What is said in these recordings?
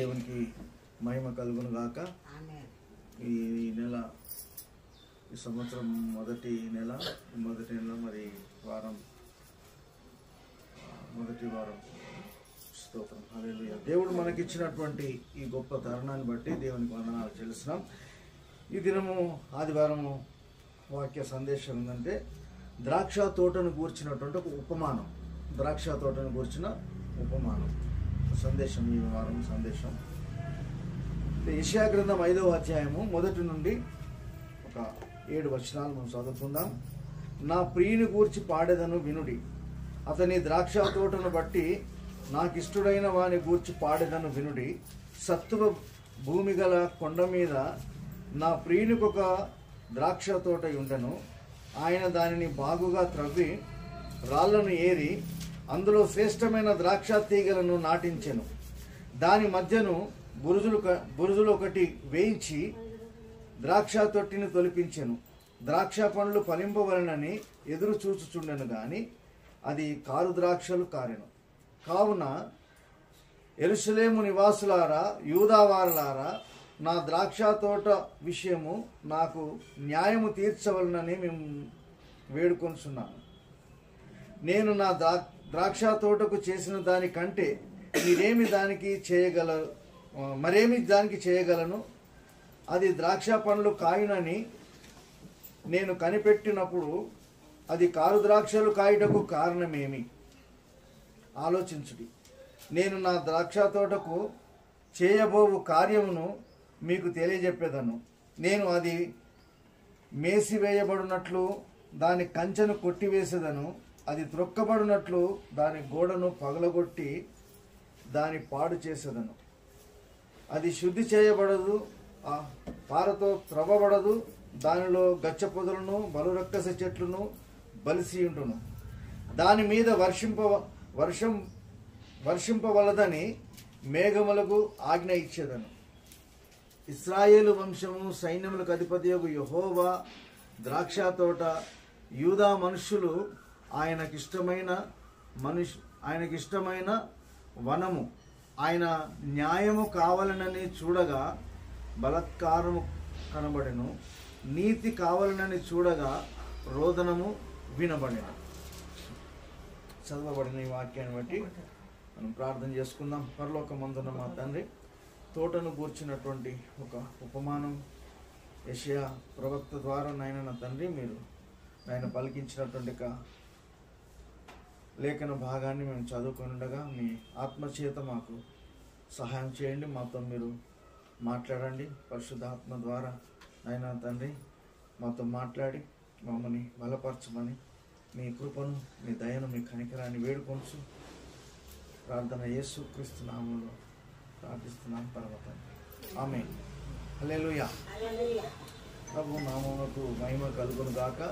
దేవునికి మహిమ కలుగును గాక ఆమేన్ ఈ నెల ఈ సంవత్సరం మొదటి నెల ఈ మొదటి నెల మరి వారం ఆ, మొదటి వారం స్తోత్రం హల్లెలూయా దేవుడు మనకిచ్చినటువంటి ఈ గొప్ప తరుణాన్ని బట్టి దేవునికి వందనాలు చెల్లిస్తున్నాం ఈ దినము ఆదివారము వాక్య సందేశం ఏంటంటే ద్రాక్ష తోటను కూర్చున్నటువంటి ఒక ఉపమానం ద్రాక్ష తోటను కూర్చిన ఉపమానం సందేశం ఈ వారం సందేశం యెషయా గ్రంథం ఐదవ అధ్యాయము మొదటి నుండి ఒక ఏడు వచనాలు మనం చదువుకుందాం నా ప్రియుని గూర్చి పాడేదను వినుడి అతని ద్రాక్ష తోటను బట్టి నాకు ఇష్టడైన వాని గూర్చి పాడేదను వినుడి సత్తువ భూమి గల కొండ మీద నా ప్రియునికి ఒక ద్రాక్ష తోట ఉండెను ఆయన దానిని బాగుగా త్రవ్వి రాళ్లను ఏరి అందులో శ్రేష్టమైన ద్రాక్ష తీగలను నాటించెను దాని మధ్యను బురుజులు క- బురుజులు ఒకటి వేయించి ద్రాక్ష తొట్టిని తొలిపించెను ద్రాక్ష పండ్లు ఫలింపవలనని ఎదురు చూచుచుండెను గాని అది కారు ద్రాక్షలు కారెను కావున ఎరుసలేము నివాసులారా యూదావారులారా నా ద్రాక్ష తోట విషయము నాకు న్యాయము తీర్చవలనని మేము వేడుకొనుచున్నాను నేను నా ద్రా ద్రాక్ష తోటకు చేసిన దానికంటే మీరేమి దానికి చేయగల ఆ, మరేమి దానికి చేయగలను అది ద్రాక్ష పండ్లు కాయునని నేను కనిపెట్టినప్పుడు అది కారు ద్రాక్షలు కాయుటకు కారణమేమి ఆలోచించుడి నేను నా ద్రాక్ష తోటకు చేయబోవు కార్యమును మీకు తెలియజెప్పేదను నేను అది మేసివేయబడినట్లు దాని కంచెను కొట్టివేసేదను అది త్రొక్కబడినట్లు దాని గోడను పగలగొట్టి దాని పాడు చేసేదను అది శుద్ధి చేయబడదు ఆ పారతో త్రవ్వబడదు దానిలో గచ్చ పొదలను బలురక్కస చెట్లను బలిసి ఉంటును దాని మీద వర్షింప వర్షం వర్షింపవలదని మేఘములకు ఆజ్ఞ ఇచ్చేదను ఇస్రాయేలు వంశము సైన్యములకు అధిపతి యహోవా ద్రాక్ష తోట యూదా మనుష్యులు ఆయనకిష్టమైన మనుష్ ఆయనకిష్టమైన వనము ఆయన న్యాయము కావాలనని చూడగా బలత్కారము కనబడెను నీతి కావాలనని చూడగా రోదనము వినబడెను చదవబడిన ఈ వాక్యాన్ని బట్టి మనం ప్రార్థన చేసుకుందాం పరలోకమందున మా తండ్రి తోటను కూర్చున్నటువంటి ఒక ఉపమానం యషయా ప్రవక్త ద్వారా నాయన నా తండ్రి మీరు ఆయన పలికించినటువంటి ఒక లేఖన భాగాన్ని మేము చదువుకొని ఉండగా మీ ఆత్మచేత మాకు సహాయం చేయండి మాతో మీరు మాట్లాడండి పరిశుద్ధాత్మ ద్వారా నాయన తండ్రి మాతో మాట్లాడి మమ్మల్ని బలపరచమని మీ కృపను మీ దయను మీ కనికరాన్ని వేడుకొంచు ప్రార్థన యేసు క్రీస్తు నామంలో ప్రార్థిస్తున్నాం పర్వతం ఆమె హల్లెలూయా ప్రభు నామమునకు మహిమ కలుగును గాక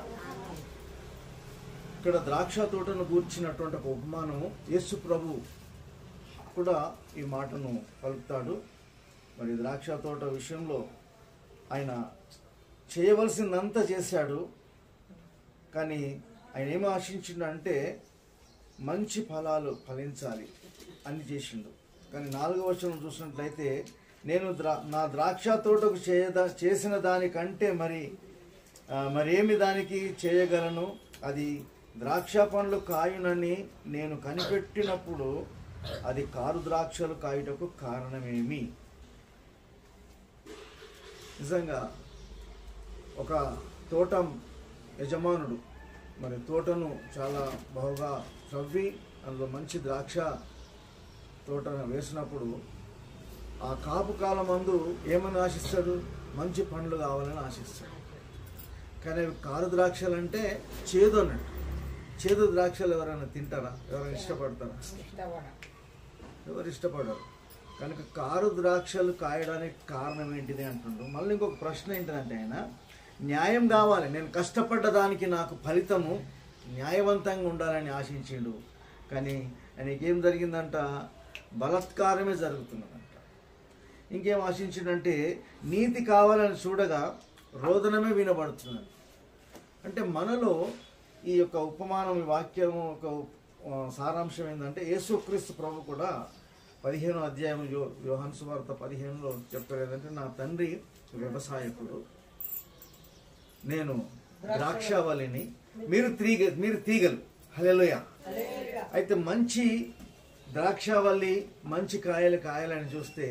ఇక్కడ ద్రాక్ష తోటను గూర్చినటువంటి ఒక ఉపమానము యేసు ప్రభు కూడా ఈ మాటను పలుకుతాడు మరి ద్రాక్ష తోట విషయంలో ఆయన చేయవలసిందంతా చేశాడు కానీ ఆయన ఏం ఆశించిండు అంటే మంచి ఫలాలు ఫలించాలి అని చేసిండు కానీ నాలుగవ వచనం చూసినట్లయితే నేను ద్రా నా ద్రాక్ష తోటకు చేయదా చేసిన దానికంటే మరి ఆ, మరేమి దానికి చేయగలను అది ద్రాక్ష పండ్లు కాయునని నేను కనిపెట్టినప్పుడు అది కారు ద్రాక్షలు కాయుటకు కారణమేమి నిజంగా ఒక తోట యజమానుడు మరి తోటను చాలా బాగా త్రవ్వి అందులో మంచి ద్రాక్ష తోటను వేసినప్పుడు ఆ కాపు కాలం మందు ఏమని ఆశిస్తాడు మంచి పండ్లు కావాలని ఆశిస్తాడు కానీ అవి కారు ద్రాక్షలు అంటే చేదు అన్నట్టు చేదు ద్రాక్షలు ఎవరైనా తింటారా ఎవరైనా ఇష్టపడతారా ఇష్టపడ ఎవరు ఇష్టపడరు కనుక కారు ద్రాక్షలు కాయడానికి కారణం ఏంటిది అంటుండ్రు మళ్ళీ ఇంకొక ప్రశ్న ఏంటంటే ఆయన న్యాయం కావాలి నేను కష్టపడ్డ దానికి నాకు ఫలితము న్యాయవంతంగా ఉండాలని ఆశించిండు కానీ ఆయనకి ఏం జరిగిందంట బలత్కారమే జరుగుతున్నదంట ఇంకేం ఆశించిండంటే నీతి కావాలని చూడగా రోదనమే వినబడుతున్నది అంటే మనలో ఈ యొక్క ఉపమానం ఈ వాక్యము ఒక ఆ, సారాంశం ఏంటంటే యేసుక్రీస్తు ప్రభు కూడా పదిహేను అధ్యాయం యో యోహాన్ సువార్త పదిహేనులో చెప్తారు ఏంటంటే నా తండ్రి వ్యవసాయకుడు నేను ద్రాక్షావళిని మీరు తీగ మీరు తీగలు హల్లెలూయ అయితే మంచి ద్రాక్షావల్లి మంచి కాయలు కాయాలని చూస్తే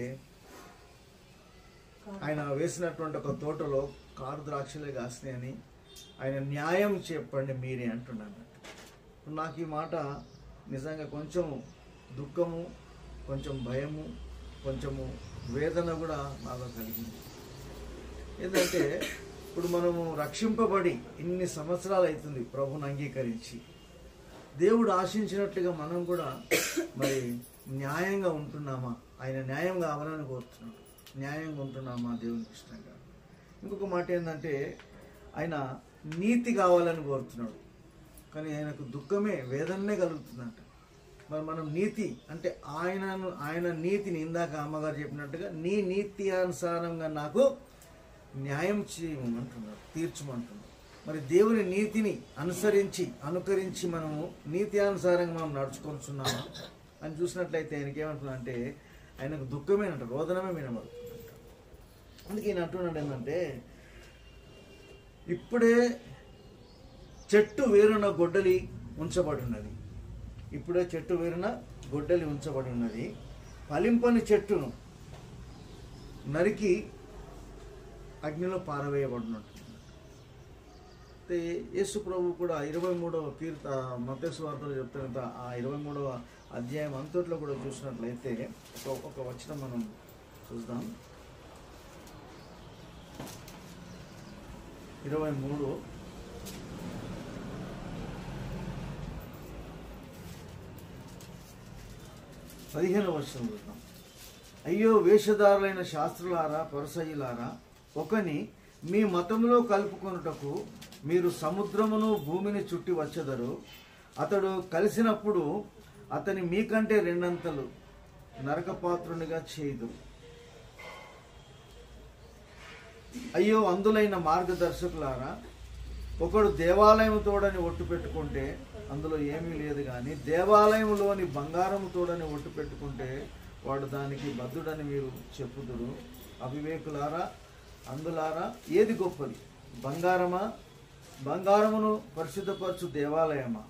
ఆయన వేసినటువంటి ఒక తోటలో కారు ద్రాక్షలే కాస్తున్నాయని ఆయన న్యాయం చెప్పండి మీరే అంటున్నాను నాకు ఈ మాట నిజంగా కొంచెం దుఃఖము కొంచెం భయము కొంచెము వేదన కూడా నాలో కలిగింది ఏంటంటే ఇప్పుడు మనము రక్షింపబడి ఇన్ని సంవత్సరాలు అవుతుంది ప్రభుని అంగీకరించి దేవుడు ఆశించినట్లుగా మనం కూడా మరి న్యాయంగా ఉంటున్నామా ఆయన న్యాయం కావాలని కోరుతున్నాడు న్యాయంగా ఉంటున్నామా దేవునికి ఇష్టంగా ఇంకొక మాట ఏంటంటే ఆయన నీతి కావాలని కోరుతున్నాడు కానీ ఆయనకు దుఃఖమే వేదననే కలుగుతుందంట మరి మనం నీతి అంటే ఆయనను ఆయన నీతిని ఇందాక అమ్మగారు చెప్పినట్టుగా నీ నీతి అనుసారంగా నాకు న్యాయం చేయమంటున్నాడు తీర్చమంటున్నాడు మరి దేవుని నీతిని అనుసరించి అనుకరించి మనము నీతి అనుసారంగా మనం నడుచుకొనిచున్నామా అని చూసినట్లయితే ఆయనకి ఏమంటున్నా అంటే ఆయనకు దుఃఖమేనంట రోదనమే వినబడుతుందంట అందుకే ఈయన అంటున్నాడు ఏంటంటే ఇప్పుడే చెట్టు వేరున గొడ్డలి ఉంచబడి ఉన్నది ఇప్పుడే చెట్టు వేరున గొడ్డలి ఉంచబడి ఉన్నది ఫలింపని చెట్టును నరికి అగ్నిలో పారవేయబడినట్టు అయితే యేసు ప్రభు కూడా ఇరవై మూడవ కీర్త మతేసు వార్తలు చెప్తున్న ఆ ఇరవై మూడవ అధ్యాయం అంతట్లో కూడా చూసినట్లయితే ఒక ఒక వచనం మనం చూద్దాం ఇరవై మూడు పదిహేను వర్షం చూద్దాం అయ్యో వేషధారులైన శాస్త్రులారా పరసయ్యులారా ఒకని మీ మతంలో కలుపుకొనుటకు మీరు సముద్రమును భూమిని చుట్టి వచ్చెదరు అతడు కలిసినప్పుడు అతని మీకంటే రెండంతలు నరకపాత్రునిగా చేయదు అయ్యో అందులైన మార్గదర్శకులారా ఒకడు దేవాలయం తోడని ఒట్టు పెట్టుకుంటే అందులో ఏమీ లేదు కానీ దేవాలయంలోని బంగారం తోడని ఒట్టు పెట్టుకుంటే వాడు దానికి బద్దుడని మీరు చెప్పుదురు అవివేకులారా అందులారా ఏది గొప్పది బంగారమా బంగారమును పరిశుద్ధపరచు దేవాలయమా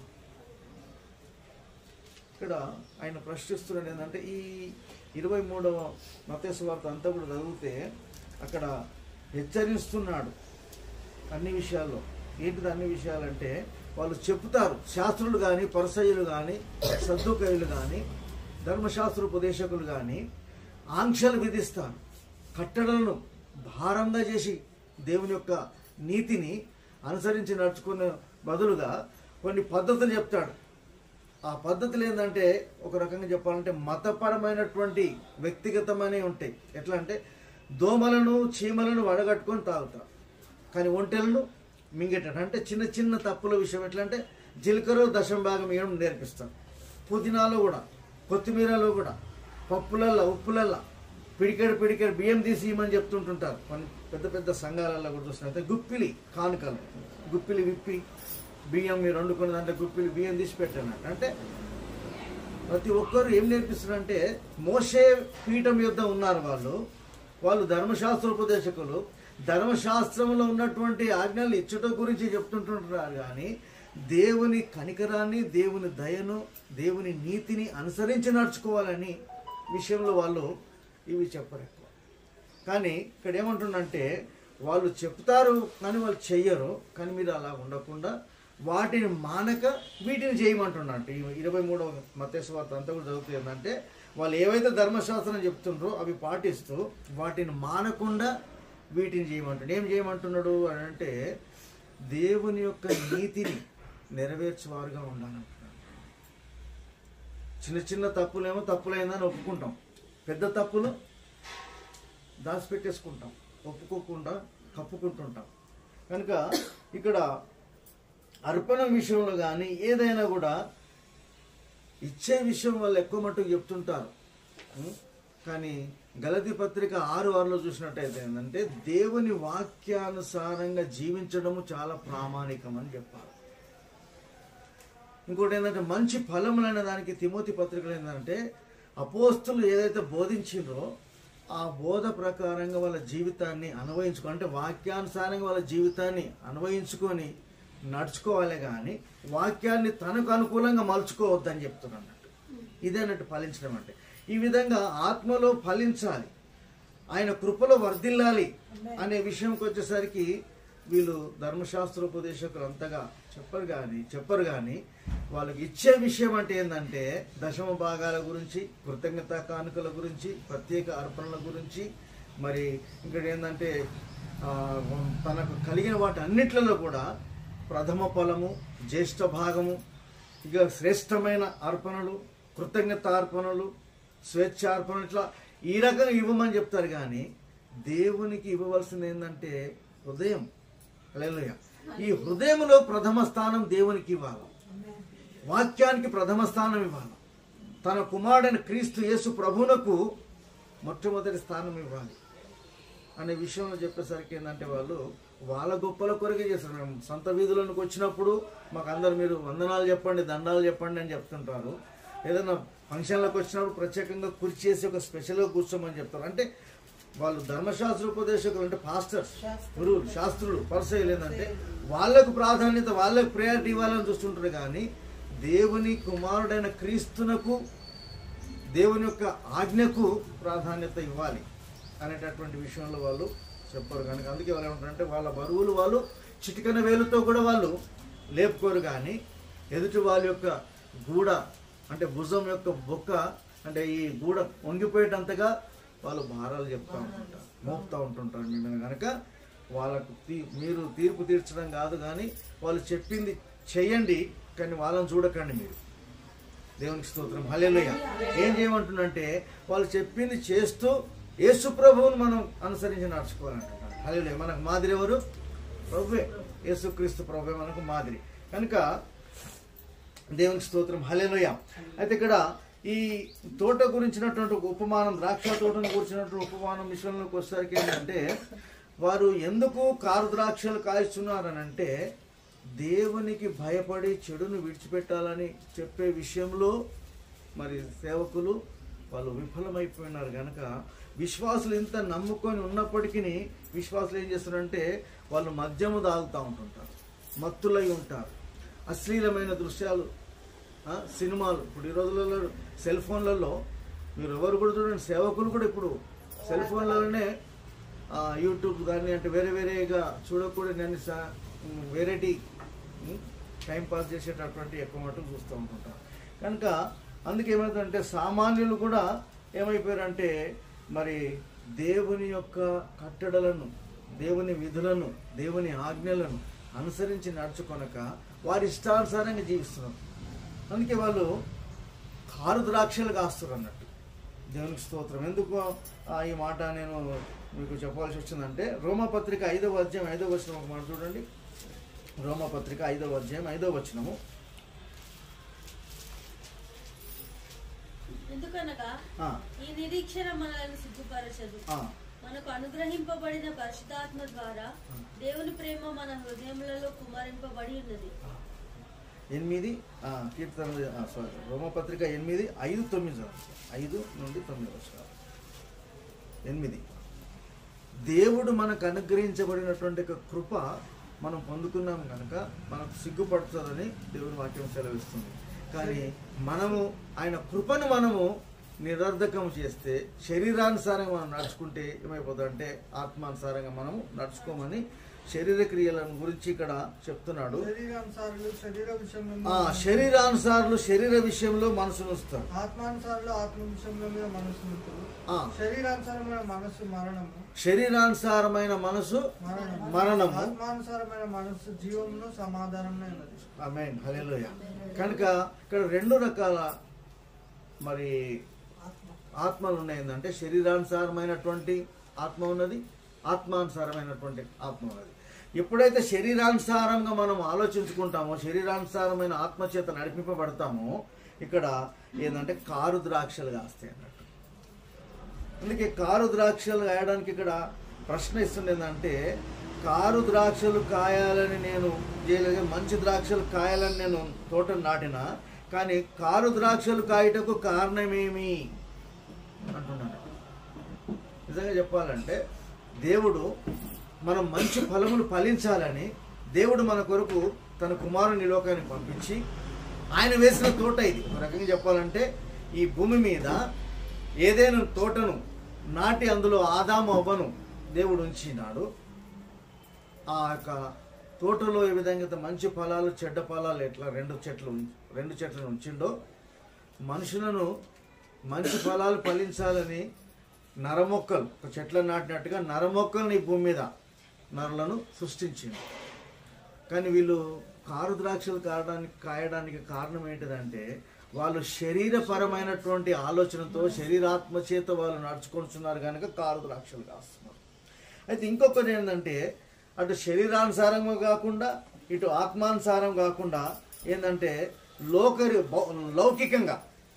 ఇక్కడ ఆయన ప్రశ్నిస్తున్నాడు ఏంటంటే ఈ ఇరవై మూడవ మతేశ్వ వార్త అంతా కూడా చదివితే అక్కడ హెచ్చరిస్తున్నాడు అన్ని విషయాల్లో ఏంటిది అన్ని విషయాలంటే వాళ్ళు చెప్తారు శాస్త్రులు కానీ పరసయ్యులు కానీ సద్దుకయులు కానీ ధర్మశాస్త్ర ఉపదేశకులు కానీ ఆంక్షలు విధిస్తారు కట్టడలను భారంగా చేసి దేవుని యొక్క నీతిని అనుసరించి నడుచుకునే బదులుగా కొన్ని పద్ధతులు చెప్తాడు ఆ పద్ధతులు ఏంటంటే ఒక రకంగా చెప్పాలంటే మతపరమైనటువంటి వ్యక్తిగతమైనవి ఉంటాయి ఎట్లా అంటే దోమలను చీమలను వడగట్టుకొని తాగుతారు కానీ ఒంటెలను మింగేటట్టు అంటే చిన్న చిన్న తప్పుల విషయం ఎట్లా అంటే జీలకర్ర దశం భాగం వేయడం నేర్పిస్తాం పుదీనాలో కూడా కొత్తిమీరలో కూడా పప్పులల్లో ఉప్పులల్లో పిడికెడు పిడికెడు బియ్యం తీసి ఇవ్వమని చెప్తుంటుంటారు కొన్ని పెద్ద పెద్ద సంఘాలలో కూడా చూసినట్టే గుప్పిలి కానుకలు గుప్పిలి విప్పి బియ్యం మీరు వండుకున్న దాంట్లో గుప్పిలి బియ్యం తీసి పెట్టాను అంటే ప్రతి ఒక్కరు ఏం నేర్పిస్తున్నారంటే మోసే పీఠం యుద్ధ ఉన్నారు వాళ్ళు వాళ్ళు ధర్మశాస్త్ర ఉపదేశకులు ధర్మశాస్త్రంలో ఉన్నటువంటి ఆజ్ఞలు ఇచ్చుట గురించి చెప్తుంటుంటారు కానీ దేవుని కనికరాన్ని దేవుని దయను దేవుని నీతిని అనుసరించి నడుచుకోవాలని విషయంలో వాళ్ళు ఇవి చెప్పరు ఎక్కువ కానీ ఇక్కడ ఏమంటుండంటే వాళ్ళు చెప్తారు కానీ వాళ్ళు చెయ్యరు కానీ మీరు అలా ఉండకుండా వాటిని మానక వీటిని చేయమంటున్నట్టు ఈ ఇరవై మూడవ మతేశ్వార్త అంతా కూడా చదువుతుంది ఏంటంటే వాళ్ళు ఏవైతే ధర్మశాస్త్రం చెప్తుండ్రో అవి పాటిస్తూ వాటిని మానకుండా వీటిని చేయమంటున్నాడు ఏం చేయమంటున్నాడు అని అంటే దేవుని యొక్క నీతిని నెరవేర్చేవారుగా ఉండాలంటున్నాడు చిన్న చిన్న తప్పులేమో తప్పులైందని ఒప్పుకుంటాం పెద్ద తప్పులు దాచిపెట్టేసుకుంటాం ఒప్పుకోకుండా కప్పుకుంటుంటాం కనుక ఇక్కడ అర్పణ విషయంలో కానీ ఏదైనా కూడా ఇచ్చే విషయం వాళ్ళు ఎక్కువ మట్టుకు చెప్తుంటారు ఉం? కానీ గలతి పత్రిక ఆరు ఆరులో చూసినట్టయితే ఏంటంటే దేవుని వాక్యానుసారంగా జీవించడము చాలా ప్రామాణికం అని చెప్పాలి ఇంకోటి ఏంటంటే మంచి ఫలములైన దానికి తిమోతి పత్రికలు ఏంటంటే అపోస్తులు ఏదైతే బోధించిండ్రో ఆ బోధ ప్రకారంగా వాళ్ళ జీవితాన్ని అన్వయించుకో అంటే వాక్యానుసారంగా వాళ్ళ జీవితాన్ని అన్వయించుకొని నడుచుకోవాలి కానీ వాక్యాన్ని తనకు అనుకూలంగా మలుచుకోవద్దని చెప్తున్నారు అన్నట్టు ఇదే అన్నట్టు ఫలించడం అంటే ఈ విధంగా ఆత్మలో ఫలించాలి ఆయన కృపలో వర్ధిల్లాలి అనే విషయంకి వచ్చేసరికి వీళ్ళు ధర్మశాస్త్రోపదేశకులు అంతగా చెప్పరు కానీ చెప్పరు కానీ వాళ్ళకి ఇచ్చే విషయం అంటే ఏంటంటే దశమ భాగాల గురించి కృతజ్ఞత కానుకల గురించి ప్రత్యేక అర్పణల గురించి మరి ఇక్కడ ఏంటంటే ఆ, తనకు కలిగిన వాటి అన్నిట్లలో కూడా ప్రథమ ఫలము జ్యేష్ఠ భాగము ఇక శ్రేష్టమైన అర్పణలు కృతజ్ఞత అర్పణలు స్వేచ్ఛార్పణలు ఇట్లా ఈ రకంగా ఇవ్వమని చెప్తారు కానీ దేవునికి ఇవ్వవలసింది ఏంటంటే హృదయం హల్లెలూయా ఈ హృదయంలో ప్రథమ స్థానం దేవునికి ఇవ్వాలి వాక్యానికి ప్రథమ స్థానం ఇవ్వాలి తన కుమారుడైన క్రీస్తు యేసు ప్రభువునకు మొట్టమొదటి స్థానం ఇవ్వాలి అనే విషయంలో చెప్పేసరికి ఏంటంటే వాళ్ళు వాళ్ళ గొప్పల కొరకే చేస్తారు మేము సొంత వీధులకు వచ్చినప్పుడు మాకు అందరు మీరు వందనాలు చెప్పండి దండాలు చెప్పండి అని చెప్తుంటారు ఏదైనా ఫంక్షన్లకు వచ్చినప్పుడు ప్రత్యేకంగా కుర్చీ చేసి ఒక స్పెషల్గా కూర్చోమని చెప్తారు అంటే వాళ్ళు ధర్మశాస్త్ర ఉపదేశకులు అంటే పాస్టర్స్ గురువులు శాస్త్రులు పరిచయలు ఏంటంటే వాళ్ళకు ప్రాధాన్యత వాళ్ళకు ప్రయారిటీ ఇవ్వాలని చూస్తుంటారు కానీ దేవుని కుమారుడైన క్రీస్తునకు దేవుని యొక్క ఆజ్ఞకు ప్రాధాన్యత ఇవ్వాలి అనేటటువంటి విషయంలో వాళ్ళు చెప్పరు కనుక అందుకే వాళ్ళు ఏమంటారంటే వాళ్ళ బరువులు వాళ్ళు చిటికన వేలుతో కూడా వాళ్ళు లేపుకోరు కానీ ఎదుటి వాళ్ళ యొక్క గూడ అంటే భుజం యొక్క బొక్క అంటే ఈ గూడ వంగిపోయేటంతగా వాళ్ళు భారాలు చెప్తా ఉంటుంటారు మోపుతూ ఉంటుంటారు మీ మీద కనుక వాళ్ళకు తీ మీరు తీర్పు తీర్చడం కాదు కానీ వాళ్ళు చెప్పింది చెయ్యండి కానీ వాళ్ళని చూడకండి మీరు దేవునికి స్తోత్రం హల్లెలూయా ఏం చేయమంటుందంటే వాళ్ళు చెప్పింది చేస్తూ యేసు ప్రభువును మనం అనుసరించి నడుచుకోవాలంటున్నారు హల్లెలూయా మనకు మాదిరి ఎవరు ప్రభువే యేసుక్రీస్తు ప్రభువే మనకు మాదిరి కనుక దేవునికి స్తోత్రం హల్లెలూయా అయితే ఇక్కడ ఈ తోట గురించినటువంటి ఒక ఉపమానం ద్రాక్ష తోటను గురించినటువంటి ఉపమానం విషయంలోకి వచ్చేసరికి ఏంటంటే వారు ఎందుకు కారు ద్రాక్షలు కాయిస్తున్నారని అంటే దేవునికి భయపడి చెడును విడిచిపెట్టాలని చెప్పే విషయంలో మరి సేవకులు వాళ్ళు విఫలమైపోయినారు కనుక విశ్వాసులు ఇంత నమ్ముకొని ఉన్నప్పటికీ విశ్వాసులు ఏం చేస్తారంటే వాళ్ళు మద్యము తాగుతూ ఉంటుంటారు మత్తులై ఉంటారు అశ్లీలమైన దృశ్యాలు ఆ, సినిమాలు ఇప్పుడు ఈ రోజులలో సెల్ ఫోన్లలో మీరు ఎవరు కూడా చూడండి సేవకులు కూడా ఇప్పుడు సెల్ ఫోన్లలోనే ఆ, యూట్యూబ్ కానీ అంటే వేరే వేరేగా చూడకూడని అన్ని సా- ఉమ్, వెరైటీ ఉమ్, టైం పాస్ చేసేటటువంటి ఎక్కువ మటుకు చూస్తూ ఉంటుంటారు కనుక అందుకే ఏమవుతుందంటే సామాన్యులు కూడా ఏమైపోయారంటే మరి దేవుని యొక్క కట్టడలను దేవుని విధులను దేవుని ఆజ్ఞలను అనుసరించి నడుచుకొనక వారి ఇష్టానుసారంగా జీవిస్తున్నారు అందుకే వాళ్ళు కారు ద్రాక్షలు కాస్తారు అన్నట్టు దేవునికి స్తోత్రం ఎందుకు ఆ, ఈ మాట నేను మీకు చెప్పవలసి వచ్చిందంటే రోమపత్రిక ఐదవ అధ్యాయం ఐదవ వచనం ఒక మాట చూడండి రోమపత్రిక ఐదవ అధ్యాయం ఐదవ వచనము ఎందుకనగా ఆ, ఈ నిరీక్షణ మనల్ని సిగ్గుపరచదు ఆ, మనకు అనుగ్రహింపబడిన పరిశుద్ధాత్మ ద్వారా దేవుని ప్రేమ మన హృదయములలో కుమరింపబడి ఉన్నది ఎనిమిది ఆ, కీర్తన ఆ, సారీ రోమపత్రిక ఎనిమిది ఐదు తొమ్మిది చదవండి. ఐదు నుండి తొమ్మిది వచనాలు ఎనిమిది దేవుడు మనకు అనుగ్రహించబడినటువంటి ఒక కృప మనం పొందుకున్నాం కనుక మనకు సిగ్గుపడుతుందని దేవుని వాక్యం సెలవిస్తుంది కానీ మనము ఆయన కృపను మనము నిరర్ధకం చేస్తే శరీరానుసారంగా మనం నడుచుకుంటే ఏమైపోతుందంటే ఆత్మానుసారంగా మనము నడుచుకోమని శరీర క్రియలను గురించి ఇక్కడ చెప్తున్నాడు శరీరానుసారులు శరీర విషయంలో ఆ శరీరానుసారులు శరీర విషయంలో మనసును ఉంచుతారు ఆత్మానుసారులు ఆత్మ విషయంలో మీద మనసు ఉంటుంది ఆ, శరీరానుసారమైన మనసు మరణము శరీరానుసారమైన మనసు మరణము మరణము ఆత్మానుసారమైన మనసు జీవమును సమాధానమే ఉన్నది ఆమేన్ హల్లెలూయా కనుక ఇక్కడ రెండు రకాల మరి ఆత్మలు ఉన్నాయి ఏంటంటే శరీరానుసారమైనటువంటి ఆత్మ ఉన్నది ఆత్మానుసారమైనటువంటి ఆత్మ ఉన్నది ఎప్పుడైతే శరీరానుసారంగా మనం ఆలోచించుకుంటామో శరీరానుసారమైన ఆత్మచేత నడిపింపబడతామో ఇక్కడ ఏంటంటే కారు ద్రాక్షలు కాస్తాయి అన్నట్టు అందుకే కారు ద్రాక్షలు కాయడానికి ఇక్కడ ప్రశ్న ఇస్తుంది ఏంటంటే కారు ద్రాక్షలు కాయాలని నేను చేయలేదు మంచి ద్రాక్షలు కాయాలని నేను తోటను నాటిన కానీ కారు ద్రాక్షలు కాయటకు కారణమేమి అంటున్నాడు నిజంగా చెప్పాలంటే దేవుడు మనం మంచి ఫలములు ఫలించాలని దేవుడు మన కొరకు తన కుమారుని ఈ లోకానికి పంపించి ఆయన వేసిన తోట ఇది ఒక రకంగా చెప్పాలంటే ఈ భూమి మీద ఏదైనా తోటను నాటి అందులో ఆదాము అవ్వను దేవుడు ఉంచినాడు ఆ యొక్క తోటలో ఏ విధంగా అయితే మంచి ఫలాలు చెడ్డ ఫలాలు ఎట్లా రెండు చెట్లు ఉం- రెండు చెట్లను ఉంచిండో మనుషులను మంచి ఫలాలు ఫలించాలని నరమొక్కలు ఒక చెట్లను నాటినట్టుగా నరమొక్కల్ని ఈ భూమి మీద నరులను సృష్టించింది కానీ వీళ్ళు కారు ద్రాక్షలు కాయడానికి కాయడానికి కారణం ఏంటిదంటే వాళ్ళు శరీరపరమైనటువంటి ఆలోచనతో శరీరాత్మ చేత వాళ్ళు నడుచుకుంటున్నారు కనుక కారు ద్రాక్షలు కాస్తున్నారు అయితే ఇంకొకటి ఏంటంటే అటు శరీరానుసారంగా కాకుండా ఇటు ఆత్మానుసారం కాకుండా ఏంటంటే లోకరి భౌ- లౌకికంగా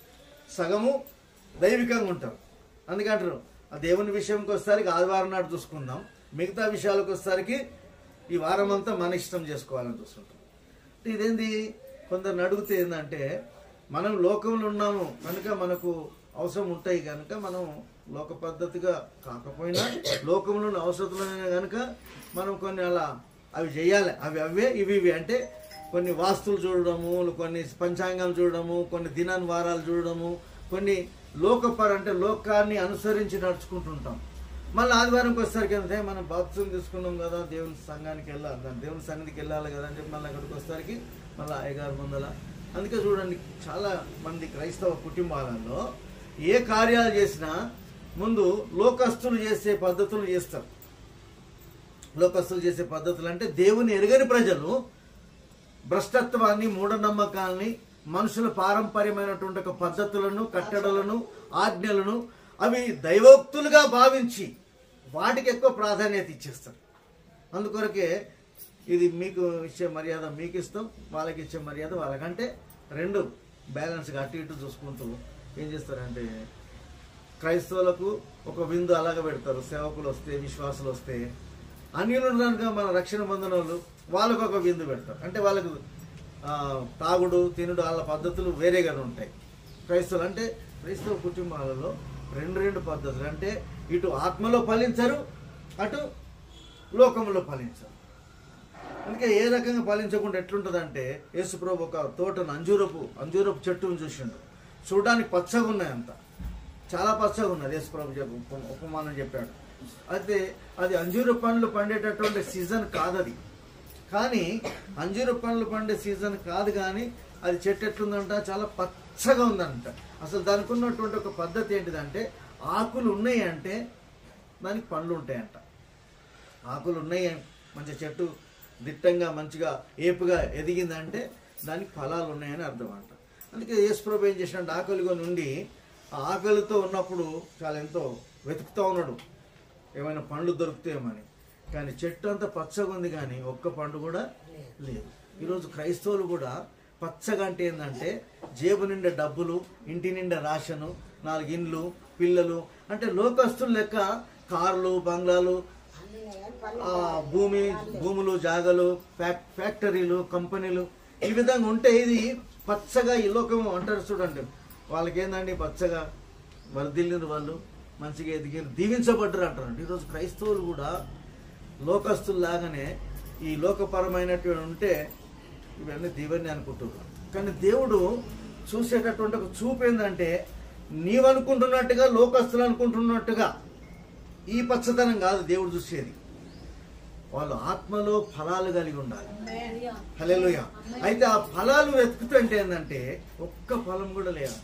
సగము దైవికంగా ఉంటారు అందుకంటారు ఆ దేవుని విషయంకి వచ్చేసరికి ఆదివారం నాడు చూసుకుందాం మిగతా విషయాలకు వచ్చేసరికి ఈ వారం అంతా మన ఇష్టం చేసుకోవాలని చూస్తుంటాం అంటే ఇదేంది కొందరు అడిగితే ఏంటంటే మనం లోకంలో ఉన్నాము కనుక మనకు అవసరం ఉంటాయి కనుక మనం లోక పద్ధతిగా కాకపోయినా లోకంలో ఉన్న అవసరతులైనా కనుక మనం కొన్ని అలా అవి చేయాలి అవి అవే ఇవి ఇవి అంటే కొన్ని వాస్తులు చూడడము కొన్ని పంచాంగాలు చూడడము కొన్ని దినాన్ వారాలు చూడడము కొన్ని లోకపర అంటే లోకాన్ని అనుసరించి నడుచుకుంటుంటాం మళ్ళీ ఆదివారంకి వచ్చేసరికి అంటే మనం బాప్సం తీసుకున్నాం కదా దేవుని సంఘానికి వెళ్ళాలి దాని దేవుని సన్నిధికి వెళ్ళాలి కదా అని చెప్పి మళ్ళీ అక్కడికి వచ్చేసరికి మళ్ళీ అయ్యగారు ముందల అందుకే చూడండి చాలా మంది క్రైస్తవ కుటుంబాలలో ఏ కార్యాలు చేసినా ముందు లోకస్తులు చేసే పద్ధతులు చేస్తారు లోకస్తులు చేసే పద్ధతులు అంటే దేవుని ఎరగని ప్రజలు భ్రష్టత్వాన్ని మూఢనమ్మకాల్ని మనుషుల పారంపర్యమైనటువంటి ఒక పద్ధతులను కట్టడలను ఆజ్ఞలను అవి దైవోక్తులుగా భావించి వాటికి ఎక్కువ ప్రాధాన్యత ఇచ్చేస్తారు అందుకొరకే ఇది మీకు ఇచ్చే మర్యాద మీకు ఇస్తాం వాళ్ళకి ఇచ్చే మర్యాద వాళ్ళకంటే రెండు బ్యాలెన్స్గా అటు ఇటు చూసుకుంటూ ఏం చేస్తారంటే క్రైస్తవులకు ఒక విందు అలాగ పెడతారు సేవకులు వస్తే విశ్వాసులు వస్తే అన్యులు కనుక మన రక్షణ పొందిన వాళ్ళు వాళ్ళకు ఒక విందు పెడతారు అంటే వాళ్ళకు ఆ, తాగుడు తినుడు వాళ్ళ పద్ధతులు వేరేగానే ఉంటాయి క్రైస్తవులు అంటే క్రైస్తవ కుటుంబాలలో రెండు రెండు పద్ధతులు అంటే ఇటు ఆత్మలో ఫలించరు అటు లోకంలో ఫలించరు అందుకే ఏ రకంగా ఫలించకుండా ఎట్లుంటుందంటే యేసుప్రభు ఒక తోటను అంజూరపు అంజూరపు చెట్టును చూసిండు చూడడానికి పచ్చగా ఉన్నాయి అంత చాలా పచ్చగా ఉన్నది యేసుప్రభు చెప్పు ఉప- ఉపమానం చెప్పాడు అయితే అది అంజూరు పండ్లు పండేటటువంటి సీజన్ కాదది కానీ అంజూరు పండ్లు పండే సీజన్ కాదు కానీ అది చెట్టు ఎట్లుందంట చాలా పచ్చగా ఉందంట అసలు దానికి ఉన్నటువంటి ఒక పద్ధతి ఏంటిదంటే ఆకులు ఉన్నాయి అంటే దానికి పండ్లు ఉంటాయంట ఆకులు ఉన్నాయి మంచి చెట్టు దిట్టంగా మంచిగా ఏపుగా ఎదిగిందంటే దానికి ఫలాలు ఉన్నాయని అర్థం అంట అందుకే యేసుప్రభు ఏం చేసినట్టు ఆకలిగా నుండి ఆ ఆకలితో ఉన్నప్పుడు చాలా ఎంతో వెతుకుతూ ఉన్నాడు ఏమైనా పండ్లు దొరుకుతాయేమని కానీ చెట్టు అంతా పచ్చగా ఉంది కానీ ఒక్క పండు కూడా లేదు ఈరోజు క్రైస్తవులు కూడా పచ్చగా అంటే ఏంటంటే జేబు నిండా డబ్బులు ఇంటి నిండా రాషను నాలుగు ఇండ్లు పిల్లలు అంటే లోకస్తులు లెక్క కార్లు బంగ్లాలు ఆ భూమి భూములు జాగలు ఫ్యాక్ ఫ్యాక్టరీలు కంపెనీలు ఈ విధంగా ఉంటే ఇది పచ్చగా ఈ లోకం అంటారు చూడండి వాళ్ళకి ఏందండి పచ్చగా వర్ధిల్లిన వాళ్ళు మంచిగా ఎదిగి దీవించబడ్డారు అంటారు ఈరోజు క్రైస్తవులు కూడా లోకస్తుల్లాగానే ఈ లోకపరమైనటువంటి ఉంటే ఇవన్నీ దీవెని అనుకుంటున్నారు కానీ దేవుడు చూసేటటువంటి ఒక చూపు ఏంటంటే నీవనుకుంటున్నట్టుగా లోకస్తులు అనుకుంటున్నట్టుగా ఈ పచ్చదనం కాదు దేవుడు చూసేది వాళ్ళు ఆత్మలో ఫలాలు కలిగి ఉండాలి హల్లెలూయ అయితే ఆ ఫలాలు వెతుకుతుంటే ఏంటంటే ఒక్క ఫలం కూడా లేదు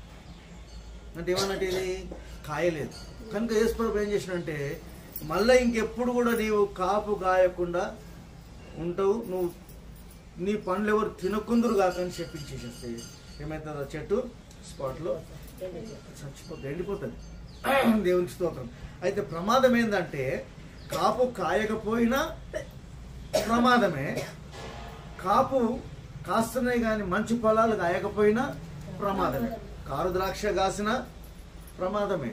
అంటే ఏమన్నట్టు ఇది కాయలేదు కనుక యేసుప్రభు ఏం చేసినంటే మళ్ళీ ఇంకెప్పుడు కూడా నీవు కాపు కాయకుండా ఉంటావు నువ్వు నీ పండ్లు ఎవరు తినకుందురు కాకని చెప్పించేసేస్తే ఏమవుతుంది ఆ చెట్టు స్పాట్లో చచ్చిపోతుంది ఎండిపోతుంది దేవునికి స్తోత్రం అయితే ప్రమాదం ఏంటంటే కాపు కాయకపోయినా ప్రమాదమే కాపు కాస్తున్నాయి కానీ మంచి పొలాలు కాయకపోయినా ప్రమాదమే కారు ద్రాక్ష కాసిన ప్రమాదమే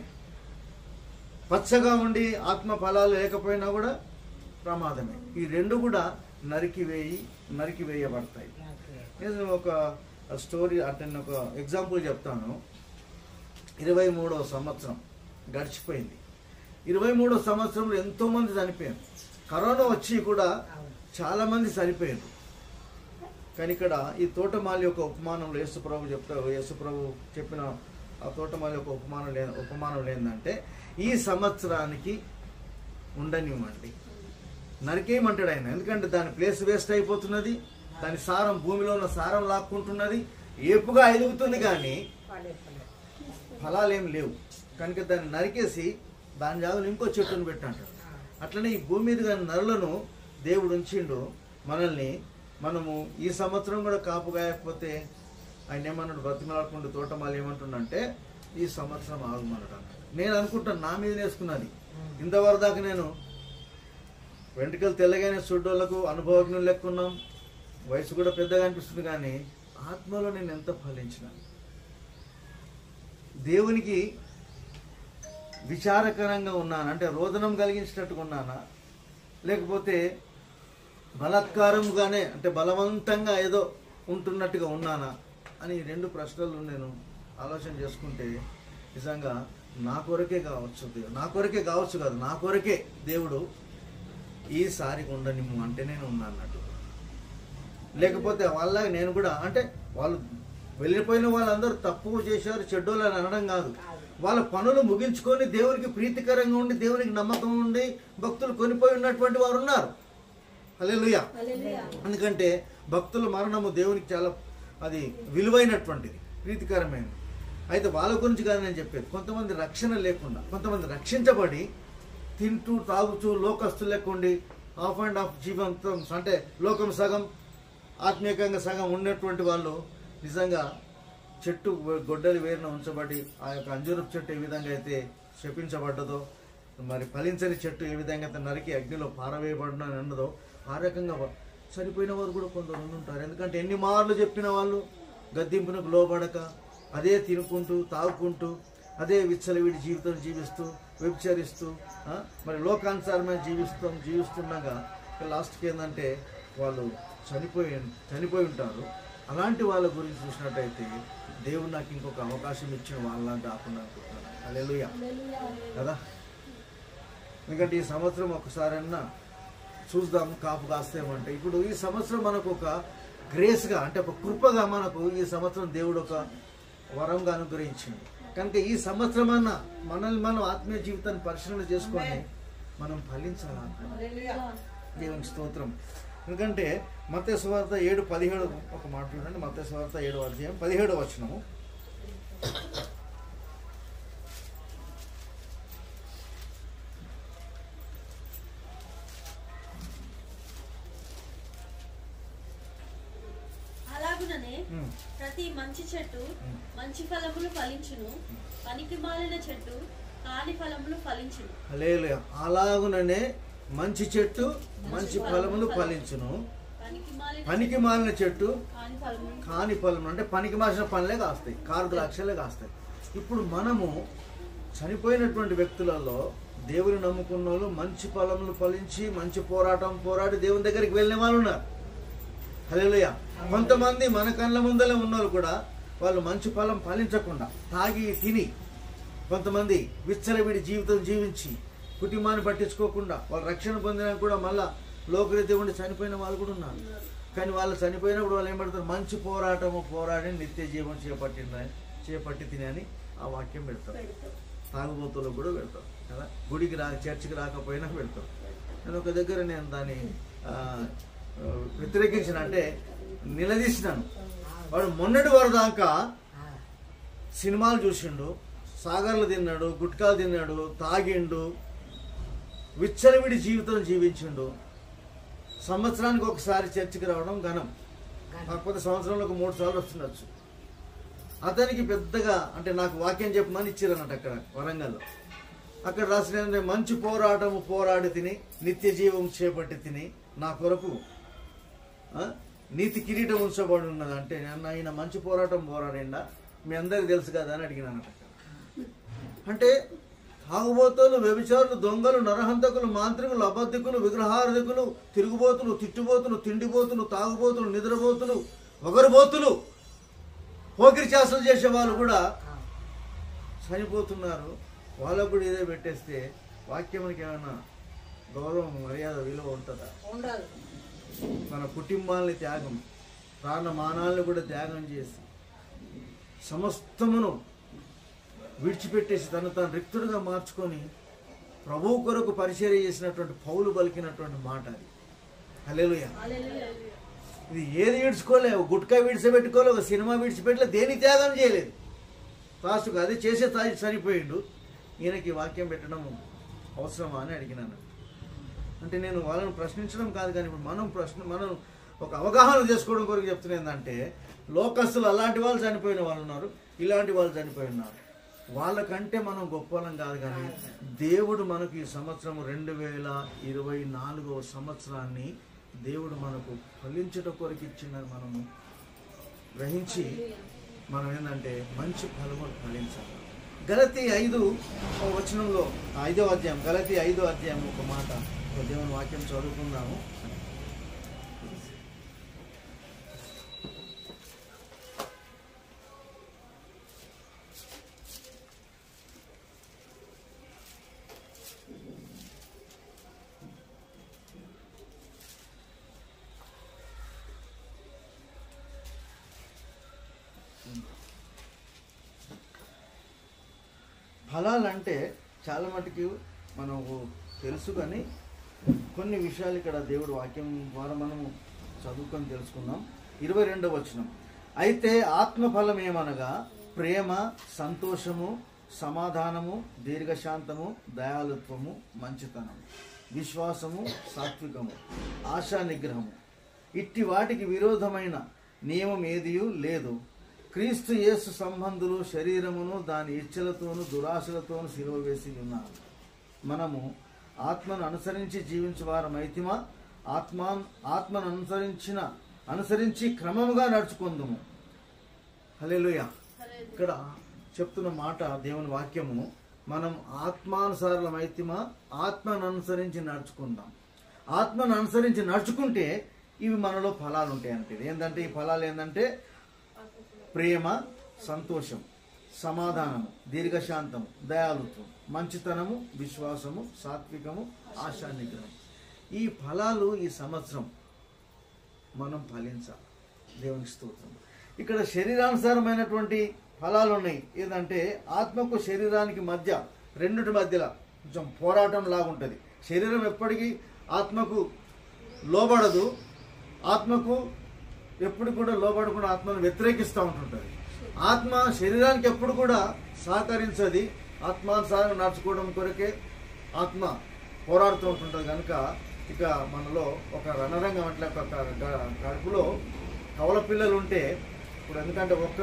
పచ్చగా ఉండి ఆత్మ ఫలాలు లేకపోయినా కూడా ప్రమాదమే ఈ రెండు కూడా నరికి వేయి నరికి వేయబడతాయి నేను ఒక స్టోరీ అంటే నేను ఒక ఎగ్జాంపుల్ చెప్తాను ఇరవై మూడవ సంవత్సరం గడిచిపోయింది ఇరవై మూడో సంవత్సరంలో ఎంతో మంది చనిపోయారు కరోనా వచ్చి కూడా చాలా మంది చనిపోయారు కానీ ఇక్కడ ఈ తోటమాలి యొక్క ఉపమానంలో యేసుప్రభు చెప్తారు యేసుప్రభు చెప్పిన ఆ తోటమాలి యొక్క ఉపమానం లే ఉపమానం ఏంటంటే ఈ సంవత్సరానికి ఉండనివ్వండి నరికేయమంటాడు ఆయన ఎందుకంటే దాని ప్లేస్ వేస్ట్ అయిపోతున్నది దాని సారం భూమిలో ఉన్న సారం లాక్కుంటున్నది ఏపుగా ఎదుగుతుంది కానీ ఫలాలు ఏం లేవు కనుక దాన్ని నరికేసి దాని జాగాలో ఇంకో చెట్టును పెట్టంటాడు అట్లనే ఈ భూమి మీద కానీ నరులను దేవుడు ఉంచిండు మనల్ని మనము ఈ సంవత్సరం కూడా కాపు కాయకపోతే ఆయన ఏమన్నాడు బ్రతిమలాడుకుంటూ తోటమాలు ఏమంటుండంటే ఈ సంవత్సరం ఆగమన్నాడు అన్నాడు నేను అనుకుంటాను నా మీద వేసుకున్నది ఇంతవరకు దాకా నేను వెంట్రుకలు తెల్లగానే చూడ్డోళ్ళకు అనుభవజ్ఞులు లెక్కున్నాం వయసు కూడా పెద్దగా అనిపిస్తుంది కానీ ఆత్మలో నేను ఎంత ఫలించిన దేవునికి విచారకరంగా ఉన్నాను అంటే రోదనం కలిగించినట్టుగా ఉన్నానా లేకపోతే బలాత్కారంగానే అంటే బలవంతంగా ఏదో ఉంటున్నట్టుగా ఉన్నానా అని ఈ రెండు ప్రశ్నలు నేను ఆలోచన చేసుకుంటే నిజంగా నా కొరకే కావచ్చు దేవుడు నా కొరకే కావచ్చు కాదు నా కొరకే దేవుడు ఈసారి ఉండనిమ్ము అంటే నేను ఉన్నా అన్నట్టు లేకపోతే వాళ్ళ నేను కూడా అంటే వాళ్ళు వెళ్ళిపోయిన వాళ్ళందరూ తప్పు చేశారు చెడ్డోళ్ళు అని అనడం కాదు వాళ్ళ పనులు ముగించుకొని దేవునికి ప్రీతికరంగా ఉండి దేవునికి నమ్మకం ఉండి భక్తులు కొనిపోయి ఉన్నటువంటి వారు ఉన్నారు హల్లెలూయా హల్లెలూయా. ఎందుకంటే భక్తుల మరణము దేవునికి చాలా అది విలువైనటువంటిది ప్రీతికరమైనది అయితే వాళ్ళ గురించి కాదు నేను చెప్పేది కొంతమంది రక్షణ లేకుండా కొంతమంది రక్షించబడి తింటూ తాగుతూ లోకస్తులు లేకుండి ఆఫ్ అండ్ ఆఫ్ జీవంతం అంటే లోకం సగం ఆత్మీయంగా సగం ఉన్నటువంటి వాళ్ళు నిజంగా చెట్టు గొడ్డలి వేరున ఉంచబడి ఆ యొక్క అంజూరపు చెట్టు ఏ విధంగా అయితే శపించబడ్డదో మరి ఫలించని చెట్టు ఏ విధంగా అయితే నరికి అగ్నిలో పారవేయబడిన అని అన్నదో ఆ రకంగా వా- చనిపోయిన వారు కూడా కొందరు ఉండి ఉంటారు ఎందుకంటే ఎన్ని మార్లు చెప్పిన వాళ్ళు గద్దింపునకు లోబడక అదే తినుకుంటూ తాగుకుంటూ అదే విచ్చలవిడి జీవితం జీవిస్తూ వ్యభిచరిస్తూ ఆ, మరి లోకానుసారమైన జీవిస్తాం జీవిస్తుండగా లాస్ట్కి ఏంటంటే వాళ్ళు చనిపోయి చనిపోయి ఉంటారు అలాంటి వాళ్ళ గురించి చూసినట్టయితే దేవుడు నాకు ఇంకొక అవకాశం ఇచ్చిన వాళ్ళ కాకుండా అనుకుంటున్నాను హల్లెలూయా కదా ఎందుకంటే ఈ సంవత్సరం ఒకసారన్నా చూద్దాం కాపు కాస్తేమంటే ఇప్పుడు ఈ సంవత్సరం మనకు ఒక గ్రేస్గా అంటే ఒక కృపగా మనకు ఈ సంవత్సరం దేవుడు ఒక వరంగా అనుగ్రహించింది కనుక ఈ సంవత్సరం అన్న మనల్ని మనం ఆత్మీయ జీవితాన్ని పరిశీలన చేసుకొని మనం ఫలించాలి దేవుని స్తోత్రం ఎందుకంటే మత్స్య సువార్త ఏడు పదిహేడు ఒక మాట చూడండి మత్స్య సువార్త ఏడు అధ్యాయం పదిహేడు వచనము అలాగుననే ఉమ్. ప్రతి మంచి చెట్టు ఉమ్. మంచి ఫలములు ఫలించును పనికి మాలిన చెట్టు కాని ఫలములు ఫలించును హల్లెలూయా అలాగుననే మంచి చెట్టు మంచి ఫలములు ఫలించును పనికి మాలిన పనికి మాలిన చెట్టు కాని ఫలములు కాని ఫలములు అంటే పనికి మాసిన పనులే కాస్తాయి కారు ద్రాక్షలే కాస్తాయి ఇప్పుడు మనము చనిపోయినటువంటి వ్యక్తులలో దేవుని నమ్ముకున్న వాళ్ళు మంచి ఫలములు ఫలించి మంచి పోరాటం పోరాడి దేవుని దగ్గరికి వెళ్ళిన వాళ్ళు ఉన్నారు హల్లెలూయా కొంతమంది మన కళ్ళ ముందలే ఉన్నోళ్ళు కూడా వాళ్ళు మంచి ఫలం ఫలించకుండా తాగి తిని కొంతమంది విచ్చలవిడి జీవితం జీవించి కుటుంబాన్ని పట్టించుకోకుండా వాళ్ళు రక్షణ పొందినా కూడా మళ్ళా లోకరీతి ఉండి చనిపోయిన వాళ్ళు కూడా ఉన్నారు కానీ వాళ్ళు చనిపోయినప్పుడు వాళ్ళు ఏం పెడతారు మంచి పోరాటము పోరాడి నిత్య జీవం చేపట్టిన చేపట్టి తిని అని ఆ వాక్యం పెడతారు పెడతావు. తాగుబోతులకు కూడా పెడతారు కదా గుడికి రా చర్చికి రాకపోయినా పెడతారు నేను ఒక దగ్గర నేను దాన్ని ఆ, ఆ, వ్యతిరేకించిన అంటే నిలదీసినాను వాడు మొన్నటి వరకు దాకా సినిమాలు చూసిండు సాగర్లు తిన్నాడు గుట్కాలు తిన్నాడు తాగిండు విచ్చలవిడి జీవితం జీవించిండు సంవత్సరానికి ఒకసారి చర్చికి రావడం ఘనం కాకపోతే సంవత్సరంలో ఒక మూడు సార్లు వస్తుండొచ్చు అతనికి పెద్దగా అంటే నాకు వాక్యం చెప్పమని ఇచ్చిరన్నట్టు అక్కడ వరంగల్లో అక్కడ రాసిన ఏంటంటే, మంచి పోరాటము పోరాడి తిని నిత్య జీవం చేపట్టి తిని నా కొరకు ఆ, నీతి కిరీటం ఉంచబడి ఉన్నది అంటే నన్ను ఆయన మంచి పోరాటం పోరాడిండా మీ అందరికి తెలుసు కదా అని అడిగినానట అంటే తాగుబోతులు వ్యభిచారులు దొంగలు నరహంతకులు మాంత్రికులు అబద్ధికులు విగ్రహారధికులు తిరుగుబోతులు తిట్టుబోతులు తిండిబోతులు తాగుబోతులు నిద్రబోతులు ఒకరిబోతులు పోకిరి చేష్టలు చేసే వాళ్ళు కూడా చనిపోతున్నారు వాళ్ళకు కూడా ఇదే పెట్టేస్తే వాక్యానికి ఏమైనా గౌరవం మర్యాద విలువ ఉంటుందా ఉండదు మన కుటుంబాలని త్యాగం ప్రాణమానాలను కూడా త్యాగం చేసి సమస్తమును విడిచిపెట్టేసి తను తాను రిక్తుడుగా మార్చుకొని ప్రభువు కొరకు పరిచర్య చేసినటువంటి పౌలు పలికినటువంటి మాట అది హల్లెలూయా హల్లెలూయా. ఇది ఏది విడుచుకోలే ఒక గుట్కా విడిచిపెట్టుకోలే ఒక సినిమా విడిచిపెట్టలే దేని త్యాగం చేయలేదు లాస్ట్కు అది చేసే తాగి సరిపోయిండు ఈయనకి వాక్యం పెట్టడం అవసరమా అని అడిగినాను అంటే నేను వాళ్ళని ప్రశ్నించడం కాదు కానీ ఇప్పుడు మనం ప్రశ్న మనం ఒక అవగాహన చేసుకోవడం కొరకు చెప్తున్నా ఏంటంటే లోకస్తులు అలాంటి వాళ్ళు చనిపోయిన వాళ్ళు ఉన్నారు ఇలాంటి వాళ్ళు చనిపోయి ఉన్నారు వాళ్ళకంటే మనం గొప్పలం కాదు కానీ దేవుడు మనకు ఈ సంవత్సరం రెండు వేల ఇరవై నాలుగవ సంవత్సరాన్ని దేవుడు మనకు ఫలించట కొరకు ఇచ్చిందని మనము గ్రహించి మనం ఏంటంటే మంచి ఫలములు ఫలించాలి గలతి ఐదు వచనంలో ఐదో అధ్యాయం గలతి ఐదో అధ్యాయం ఒక మాట ఒక దేవుని వాక్యం చదువుకుందాము ఫలాలంటే చాలా మటుకు మనకు తెలుసు కానీ కొన్ని విషయాలు ఇక్కడ దేవుడు వాక్యం ద్వారా మనము చదువుకొని తెలుసుకుందాం ఇరవై రెండవ వచనం అయితే ఆత్మఫలం ఏమనగా ప్రేమ సంతోషము సమాధానము దీర్ఘశాంతము దయాలుత్వము మంచితనము విశ్వాసము సాత్వికము ఆశా నిగ్రహము ఇట్టి వాటికి విరోధమైన నియమం ఏదియూ లేదు క్రీస్తు యేసు సంబంధులు శరీరమును దాని ఇచ్చలతోను దురాశలతోను సిలువ వేసి ఉన్నారు మనము ఆత్మను అనుసరించి జీవించే వారమైతిమా ఆత్మా ఆత్మను అనుసరించిన అనుసరించి క్రమముగా నడుచుకుందుము హల్లెలూయా ఇక్కడ చెప్తున్న మాట దేవుని వాక్యము మనం ఆత్మానుసారులమైతిమా ఆత్మను అనుసరించి నడుచుకుందాం ఆత్మను అనుసరించి నడుచుకుంటే ఇవి మనలో ఫలాలు ఉంటాయి అంటే ఏంటంటే ఈ ఫలాలు ఏంటంటే ప్రేమ సంతోషం సమాధానము దీర్ఘశాంతము దయాలుత్వం మంచితనము విశ్వాసము సాత్వికము ఆశా నిగ్రహం ఈ ఫలాలు ఈ సంవత్సరం మనం ఫలించాలి దేవునికి స్తోత్రం ఇక్కడ శరీరానుసారమైనటువంటి ఫలాలు ఉన్నాయి ఏంటంటే ఆత్మకు శరీరానికి మధ్య రెండుటి మధ్యలో కొంచెం పోరాటం లాగుంటుంది శరీరం ఎప్పటికీ ఆత్మకు లోబడదు ఆత్మకు ఎప్పుడు కూడా లోబడకుండా ఆత్మను వ్యతిరేకిస్తూ ఉంటుంటుంది ఆత్మ శరీరానికి ఎప్పుడు కూడా సహకరించది ఆత్మానుసారంగా నడుచుకోవడం కొరకే ఆత్మ పోరాడుతూ ఉంటుంటుంది కనుక ఇక మనలో ఒక రణరంగం అంటే ఒక క- గ- కడుపులో కవల పిల్లలు ఉంటే ఇప్పుడు ఎందుకంటే ఒక్క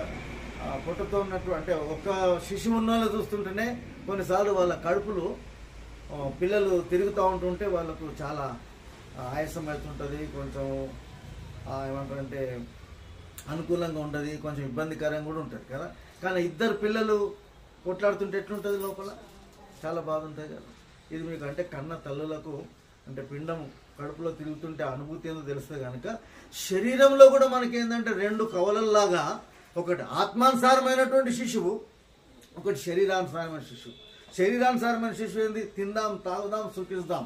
ఆ, పొట్టతో ఉన్నట్టు అంటే ఒక్క శిశువు ఉన్న వాళ్ళు చూస్తుంటేనే కొన్నిసార్లు వాళ్ళ కడుపులు ఆ, పిల్లలు తిరుగుతూ ఉంటుంటే వాళ్ళకు చాలా ఆ, ఆయాసం అవుతుంటుంది కొంచెం ఆ, ఏమంటారంటే అనుకూలంగా ఉంటుంది కొంచెం ఇబ్బందికరంగా కూడా ఉంటుంది కదా కానీ ఇద్దరు పిల్లలు కొట్లాడుతుంటే ఎట్లుంటుంది లోపల చాలా బాగుంటుంది కదా ఇది మీకు అంటే కన్న తల్లులకు అంటే పిండం కడుపులో తిరుగుతుంటే ఆ అనుభూతి ఏందో తెలుస్తుంది కనుక శరీరంలో కూడా మనకి ఏంటంటే రెండు కవలల్లాగా ఒకటి ఆత్మానుసారమైనటువంటి శిశువు ఒకటి శరీరానుసారమైన శిశువు శరీరానుసారమైన శిశువు ఏంది తిందాం తాగుదాం సుఖిస్తాం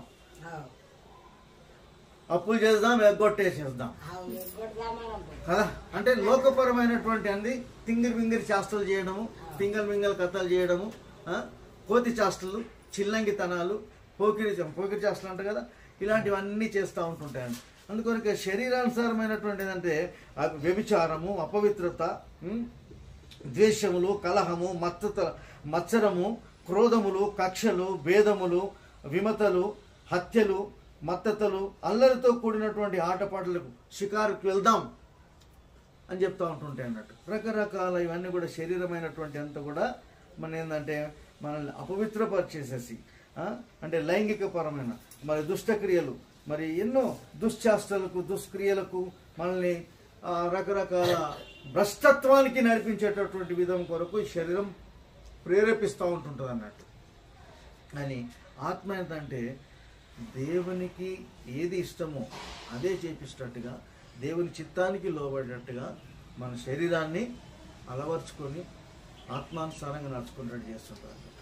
అప్పులు చేద్దాం ఎగ్గొట్టేసేద్దాం కదా అంటే లోకపరమైనటువంటి అంది తింగిరి మింగిరి చేష్టలు చేయడము తింగల్ మింగల్ కథలు చేయడము ఆ, కోతి చేష్టలు చిల్లంగితనాలు పోకిరి పోకిరి చేష్టలు అంట కదా ఇలాంటివన్నీ చేస్తూ ఉంటుంటాయండి అందుకొరకే శరీరానుసారమైనటువంటి ఏంటంటే ఆ వ్యభిచారము అపవిత్రత ఉమ్, ద్వేషములు కలహము మత్తత మత్సరము క్రోధములు కక్షలు భేదములు విమతలు హత్యలు మత్తతలు అల్లరితో కూడినటువంటి ఆటపాటలకు షికారుకు వెళ్దాం అని చెప్తా ఉంటుంటాయి అన్నట్టు రకరకాల ఇవన్నీ కూడా శరీరమైనటువంటి అంతా కూడా మన ఏంటంటే మనల్ని అపవిత్రపరిచేసేసి ఆ, అంటే లైంగిక పరమైన మరి దుష్టక్రియలు మరి ఎన్నో దుశ్చాష్టలకు దుష్క్రియలకు మనల్ని ఆ, రకరకాల భ్రష్టత్వానికి నడిపించేటటువంటి విధం కొరకు ఈ శరీరం ప్రేరేపిస్తూ ఉంటుంటుంది అన్నట్టు అని ఆత్మ ఏంటంటే దేవునికి ఏది ఇష్టమో అదే చేపిస్తట్టుగా దేవుని చిత్తానికి లోబడేటట్టుగా మన శరీరాన్ని అలవర్చుకొని ఆత్మానుసారంగా నడుచుకున్నట్టు చేస్తుంటారు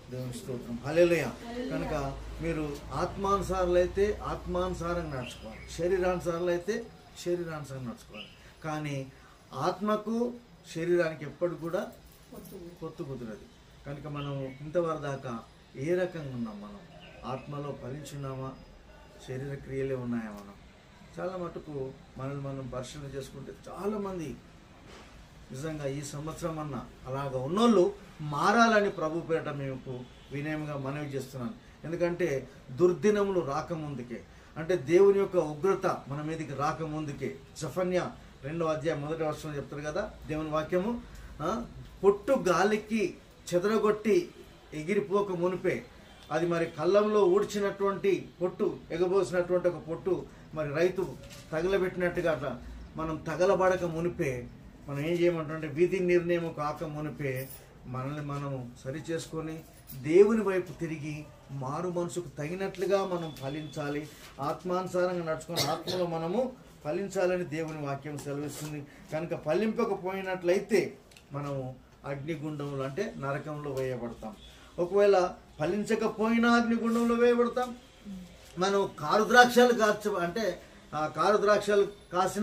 దేవుని స్తోత్రం హల్లెలూయ కనుక మీరు ఆత్మానుసారులు అయితే ఆత్మానుసారంగా నడుచుకోవాలి శరీరానుసారులు అయితే శరీరానుసారంగా నడుచుకోవాలి కానీ ఆత్మకు శరీరానికి ఎప్పటికి కూడా పొత్తు కుదరదు కనుక మనం ఇంతవరకు దాకా ఏ రకంగా ఉన్నాం మనం ఆత్మలో ఫలించున్నామా శరీర క్రియలే ఉన్నాయా మనం చాలా మటుకు మనల్ని మనం పరిశీలన చేసుకుంటే చాలామంది నిజంగా ఈ సంవత్సరం అన్న అలాగ ఉన్నోళ్ళు మారాలని ప్రభు పేట మేము వినయంగా మనవి చేస్తున్నాను ఎందుకంటే దుర్దినములు రాకముందుకే అంటే దేవుని యొక్క ఉగ్రత మన మీదకి రాకముందుకే జఫన్య రెండో అధ్యాయం మొదటి వర్షంలో చెప్తారు కదా దేవుని వాక్యము ఆ, పొట్టు గాలికి చెదరగొట్టి ఎగిరిపోక మునిపే అది మరి కళ్ళంలో ఊడ్చినటువంటి పొట్టు ఎగబోసినటువంటి ఒక పొట్టు మరి రైతు తగలబెట్టినట్టుగా అట్లా మనం తగలబడక మునిపే మనం ఏం చేయమంటే విధి నిర్ణయం కాక మునిపే మనల్ని మనం సరి చేసుకొని దేవుని వైపు తిరిగి మారు మనసుకు తగినట్లుగా మనం ఫలించాలి ఆత్మానుసారంగా నడుచుకొని ఆత్మలో మనము ఫలించాలని దేవుని వాక్యం సెలవిస్తుంది కనుక ఫలింపకపోయినట్లయితే మనము అగ్నిగుండంలో అంటే నరకంలో వేయబడతాం ఒకవేళ ఫలించకపోయినా అగ్నిగుండంలో వేయబడతాం మనం కారు ద్రాక్షలు కాచ అంటే ఆ కారు ద్రాక్షలు కాసిన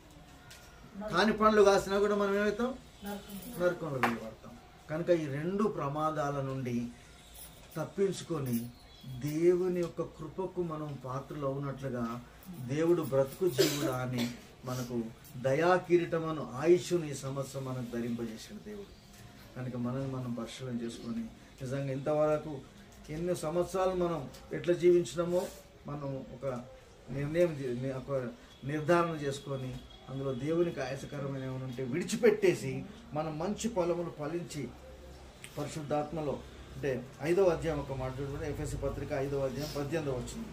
కాని పండ్లు కాసినా కూడా మనం ఏమవుతాం నరకంలో వేయబడతాం కనుక ఈ రెండు ప్రమాదాల నుండి తప్పించుకొని దేవుని యొక్క కృపకు మనం పాత్రలు అవునట్లుగా దేవుడు బ్రతుకు జీవుడా అని మనకు దయా కిరీటమను ఆయుష్ను ఈ సంవత్సరం మనకు ధరింపజేసిన దేవుడు కనుక మనల్ని మనం పరిశీలన చేసుకొని నిజంగా ఇంతవరకు ఎన్ని సంవత్సరాలు మనం ఎట్లా జీవించినామో మనం ఒక నిర్ణయం చే- ని- ఒక నిర్ధారణ చేసుకొని అందులో దేవునికి ఆయాసకరమైన ఏమైనా ఉంటే విడిచిపెట్టేసి మనం మంచి పొలములు ఫలించి పరిశుద్ధాత్మలో అంటే ఐదవ అధ్యాయం ఒక మాట చూడండి ఎఫ్ఎస్సి పత్రిక ఐదవ అధ్యాయం పద్దెనిమిదవ వచ్చింది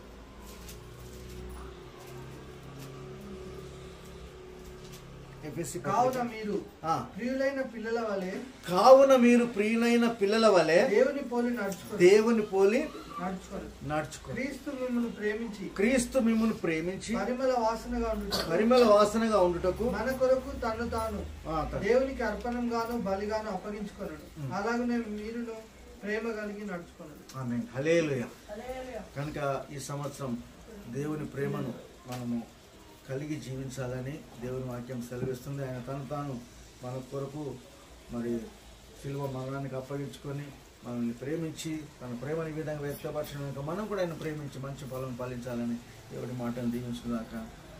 ఎఫ్ఎస్సి కావున మీరు ఆ, ప్రియులైన పిల్లల వలె కావున మీరు ప్రియులైన పిల్లల వలె దేవుని పోలి నడుచుకోండి దేవుని పోలి నడుచుకోండి నడుచుకో క్రీస్తు మిమ్మల్ని ప్రేమించి క్రీస్తు మిమ్మల్ని ప్రేమించి పరిమళ వాసనగా ఉండుటకు పరిమళ వాసనగా ఉండుటకు మన కొరకు తను తాను ఆ, త- దేవునికి అర్పణంగాను బలిగాను అప్పగించుకొనడు అలాగనే మీరును ప్రేమ కలిగి నడుచుకొనడు ఆమేన్. హల్లెలూయా కనుక ఈ సంవత్సరం దేవుని ప్రేమను మనము కలిగి జీవించాలని దేవుని వాక్యం సెలవిస్తుంది ఆయన తను తాను మన కొరకు మరి శిల్వ మరణానికి అప్పగించుకొని మనల్ని ప్రేమించి తన ప్రేమని ఈ విధంగా వ్యక్తపరచడం కనుక మనం కూడా ఆయన ప్రేమించి మంచి ఫలం ఫలించాలని దేవుడి మాటను దీవించుదాక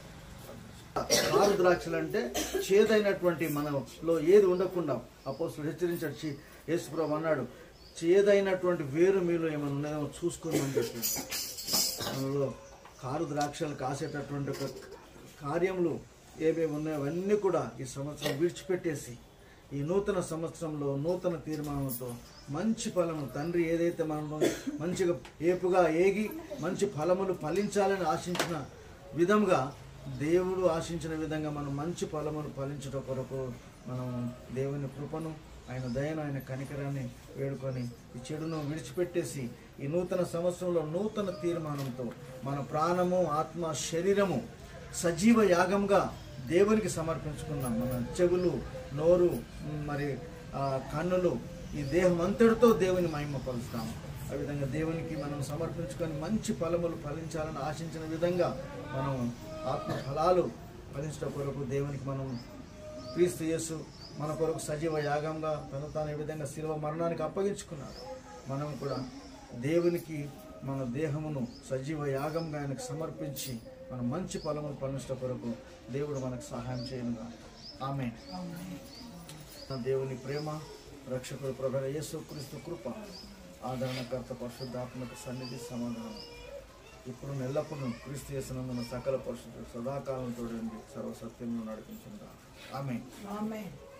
కారు ద్రాక్షలు అంటే చేదైనటువంటి మనలో ఏది ఉండకుండా అపోస్తులు హెచ్చరించాడు చి- యేసుప్రభు అన్నాడు చేదైనటువంటి వేరు మీలో ఏమైనా ఉన్నదేమో చూసుకొని అని చెప్పి మనలో కారు ద్రాక్షలు కాసేటటువంటి ఒక కార్యములు ఏమేమి ఉన్నాయో అవన్నీ కూడా ఈ సంవత్సరం విడిచిపెట్టేసి ఈ నూతన సంవత్సరంలో నూతన తీర్మానంతో మంచి ఫలము తండ్రి ఏదైతే మనలో మంచిగా ఏపుగా ఏగి మంచి ఫలములు ఫలించాలని ఆశించిన విధంగా దేవుడు ఆశించిన విధంగా మనం మంచి ఫలములు ఫలించట కొరకు మనం దేవుని కృపను ఆయన దయను ఆయన కనికరాన్ని వేడుకొని ఈ చెడును విడిచిపెట్టేసి ఈ నూతన సంవత్సరంలో నూతన తీర్మానంతో మన ప్రాణము ఆత్మ శరీరము సజీవ యాగంగా దేవునికి సమర్పించుకున్నాం మన చెవులు నోరు మ్, మరి ఆ, కన్నులు ఈ దేహం అంతటితో దేవుని మహిమ పలుస్తాం ఆ విధంగా దేవునికి మనం సమర్పించుకొని మంచి ఫలములు ఫలించాలని ఆశించిన విధంగా మనం ఆత్మ ఫలాలు ఫలించడం కొరకు దేవునికి మనం క్రీస్తు యేసు మన కొరకు సజీవ యాగంగా తను తాను ఈ విధంగా శిలువ మరణానికి అప్పగించుకున్నాడు మనం కూడా దేవునికి మన దేహమును సజీవ యాగంగా ఆయనకు సమర్పించి మనం మంచి ఫలములు ఫలించడం కొరకు దేవుడు మనకు సహాయం చేయనుగా ఆమె దేవుని ప్రేమ రక్షకుడు ప్రభు యేసు క్రీస్తు కృప ఆదరణకర్త పరిశుద్ధాత్మక సన్నిధి సమాధానం ఇప్పుడు ఎల్లప్పుడూ క్రీస్తు చేసినందున సకల పరిశుద్ధ సదాకాలం చూడండి సర్వసత్యంలో నడిపించిందా ఆమె ఆమేన్